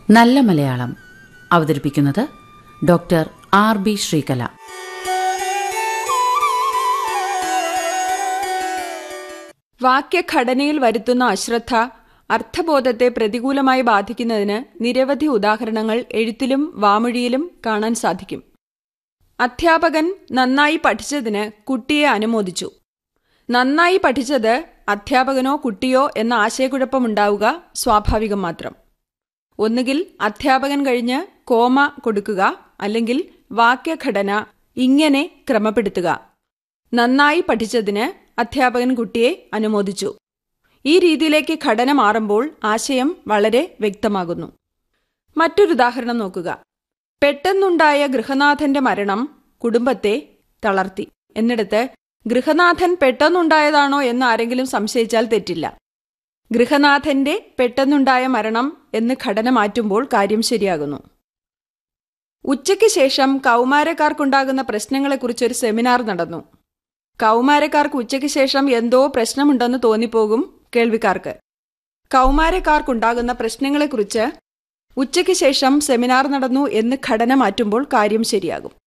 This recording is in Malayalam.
നല്ല മലയാളം അവതരിപ്പിക്കുന്നത് ഡോക്ടർ ആർ ബി ശ്രീകല വാക്യഘടനയിൽ വരുത്തുന്ന അശ്രദ്ധ അർത്ഥബോധത്തെ പ്രതികൂലമായി ബാധിക്കുന്നതിന് നിരവധി ഉദാഹരണങ്ങൾ എഴുത്തിലും വാമൊഴിയിലും കാണാൻ സാധിക്കും അധ്യാപകൻ നന്നായി പഠിച്ചതിന് കുട്ടിയെ അനുമോദിച്ചു നന്നായി പഠിച്ചത് അധ്യാപകനോ കുട്ടിയോ എന്ന ആശയക്കുഴപ്പമുണ്ടാവുക സ്വാഭാവികം മാത്രം ഒന്നുകിൽ അധ്യാപകൻ കഴിഞ്ഞ് കോമ കൊടുക്കുക അല്ലെങ്കിൽ വാക്യഘടന ഇങ്ങനെ ക്രമപ്പെടുത്തുക നന്നായി പഠിച്ചതിന് അധ്യാപകൻ കുട്ടിയെ അനുമോദിച്ചു ഈ രീതിയിലേക്ക് ഘടന മാറുമ്പോൾ ആശയം വളരെ വ്യക്തമാകുന്നു മറ്റൊരു ഉദാഹരണം നോക്കുക പെട്ടെന്നുണ്ടായ ഗൃഹനാഥന്റെ മരണം കുടുംബത്തെ തളർത്തി എന്നിടത്ത് ഗൃഹനാഥൻ പെട്ടെന്നുണ്ടായതാണോ എന്ന് ആരെങ്കിലും സംശയിച്ചാൽ തെറ്റില്ല ഗൃഹനാഥന്റെ പെട്ടെന്നുണ്ടായ മരണം എന്ന് ഘടന മാറ്റുമ്പോൾ കാര്യം ശരിയാകുന്നു ഉച്ചയ്ക്ക് ശേഷം കൗമാരക്കാർക്കുണ്ടാകുന്ന പ്രശ്നങ്ങളെക്കുറിച്ചൊരു സെമിനാർ നടന്നു കൗമാരക്കാർക്ക് ഉച്ചയ്ക്ക് ശേഷം എന്തോ പ്രശ്നമുണ്ടെന്ന് തോന്നിപ്പോകും കേൾവിക്കാർക്ക് കൗമാരക്കാർക്കുണ്ടാകുന്ന പ്രശ്നങ്ങളെക്കുറിച്ച് ഉച്ചയ്ക്ക് ശേഷം സെമിനാർ നടന്നു എന്ന് ഘടന മാറ്റുമ്പോൾ കാര്യം ശരിയാകും